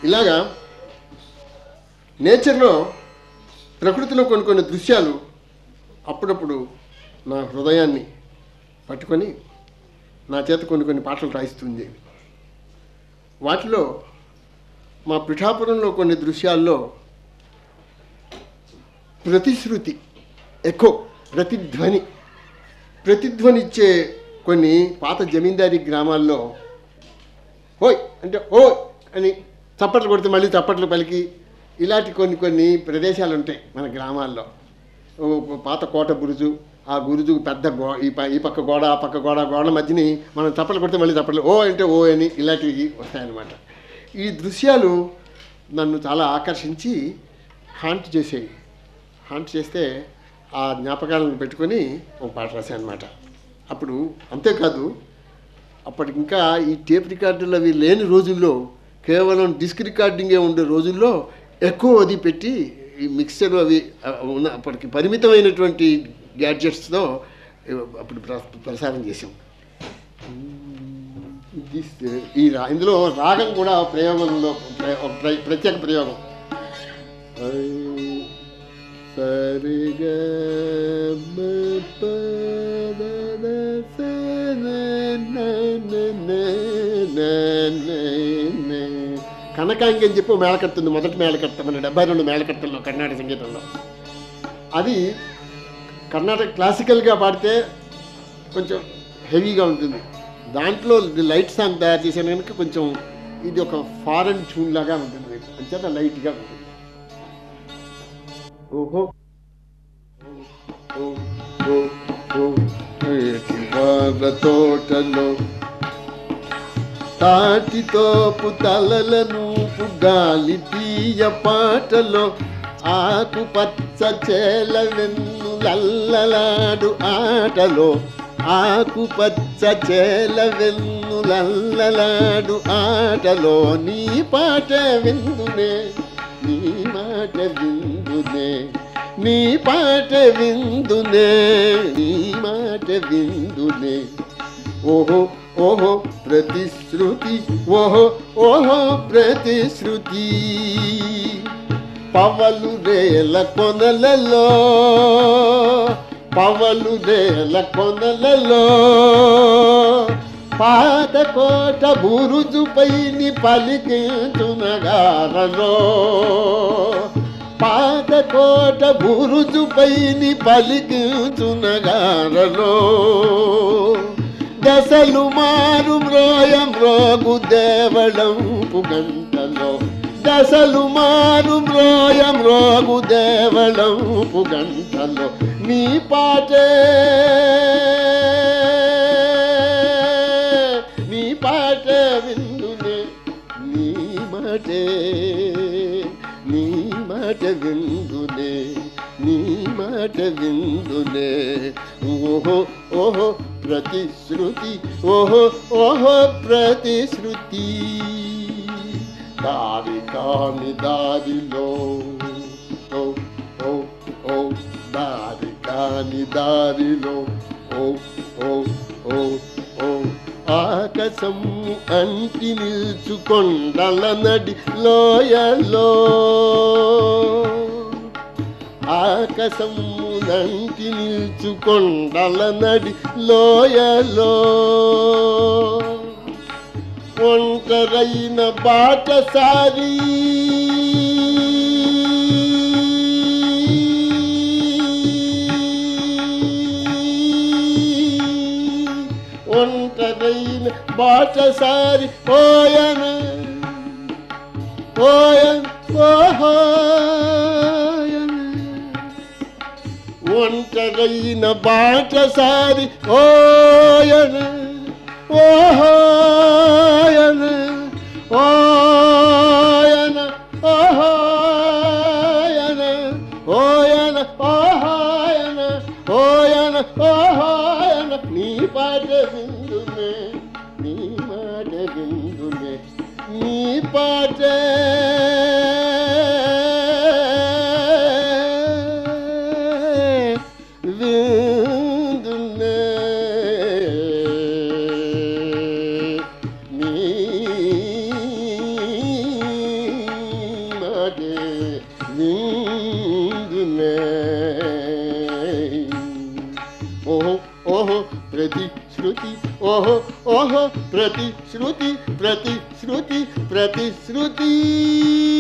ఇలాగా నేచర్లో ప్రకృతిలో కొన్ని కొన్ని దృశ్యాలు అప్పుడప్పుడు నా హృదయాన్ని పట్టుకొని నా చేత కొన్ని కొన్ని పాటలు రాయిస్తుంది వాటిలో మా పిఠాపురంలో కొన్ని దృశ్యాల్లో ప్రతిశ్రుతి ఎకో ప్రతిధ్వని ప్రతిధ్వనిచ్చే కొన్ని పాత జమీందారీ గ్రామాల్లో ఓయ్ అంటే ఓ అని చప్పట్లు కొడితే మళ్ళీ చప్పట్లు పలికి ఇలాంటి కొన్ని కొన్ని ప్రదేశాలు ఉంటాయి మన గ్రామాల్లో ఓ పాత కోట బురుజు ఆ గురుజు పెద్ద గో ఈ ప ఈ పక్క గోడ ఆ పక్క గోడ గోడ మధ్యని మనం చప్పట్లు కొడితే మళ్ళీ చప్పట్లు ఓ అంటే ఓ అని ఇలాంటివి వస్తాయన్నమాట ఈ దృశ్యాలు నన్ను చాలా ఆకర్షించి హాంట్ చేసేవి హాంట్ చేస్తే ఆ జ్ఞాపకాలను పెట్టుకొని ఒక పాట రాశాను అనమాట అప్పుడు అంతేకాదు అప్పటికి ఇంకా ఈ టేప్ రికార్డులు అవి లేని రోజుల్లో కేవలం డిస్క్ రికార్డింగే ఉండే రోజుల్లో ఎక్కువ అది పెట్టి ఈ మిక్సర్ అవి ఆ, ఉన్న అప్పటికి పరిమితమైనటువంటి గ్యాడ్జెట్స్తో అప్పుడు ప్ర- ప్రసారం చేసాం దిస్ ఈ రా ఇందులో రాగం కూడా ప్రయోగంలో ప్ర- ఒక ప్ర- ప్రత్యేక ప్రయోగం సరిగా కనకాంగి అని చెప్పి మేళకట్టుంది మొదటి మేళకట్ట మన డెబ్బై రెండు మేళకట్టల్లో కర్ణాటక సంగీతంలో అది కర్ణాటక క్లాసికల్గా పాడితే కొంచెం హెవీగా ఉంటుంది దాంట్లో లైట్ సాంగ్ తయారు చేశాను కనుక కొంచెం ఇది ఒక ఫారెన్ ట్యూన్ లాగా ఉంటుంది అంచేత లైట్గా ఉంటుంది ఓహో ఓ, ఓ, ఓ, ఏటి వార తోటలో తాటితోపు తలలను గాలి తీయ పాటలో ఆకు పచ్చ చేల వెన్నులల్లలాడు ఆటలో ఆకు పచ్చ చేల వెన్నులల్లలాడు ఆటలో నీ పాట విందునే నీ మాట విందునే నీ పాట విందునే నీ మాట విందునే ఓహో ఓహో ప్రతిశ్రుతి ఓహో ఓహో ప్రతిశ్రుతి పవలు రేల కొనలలో పవలు రేల కొనలలో పాదకోట బురుజుపైని పలికించునగారలో పాదకోట బురుజుపైని పలికించునగారలో దశలు మారు మ్రోయ మ్రోగు దేవళంపు గంటలో దశలు మారు మ్రోయ మ్రోగు దేవళంపు గంటలో నీ పాటే నీ పాట విందునే నీ మాటే నీ మాట విందునే నీ మాట విందునే ఓహో ఓహో ప్రతిశ్రుతి ఓహో ఓహో ప్రతిశ్రుతి దారి కాని దారిలో ఓ ఓ ఓ దారి కాని దారిలో ఓ ఓ ఓ ఓ ఆకాశం అంటి నిల్చుకొండల నడి లోయలో ఆకాశం నంటి నిల్చుకొండల నడి లోయలో ఒంటరైన బాటసారి ఒంటరైన బాటసారి పోయన పోయన్ పోయన ఒంటరైన బాటసారి ఓయన ఓహోయన ఓయన ఓహోయన ఓయన ఓహోయన ఓయన ఓహోయన నీ పాట విందునే నీ మాట విందునే నీ పాట విందునే నీ ఓహో ఓహో ప్రతి శృతి ఓహో ఓహో ప్రతి శృతి ప్రతి శృతి ప్రతి శృతి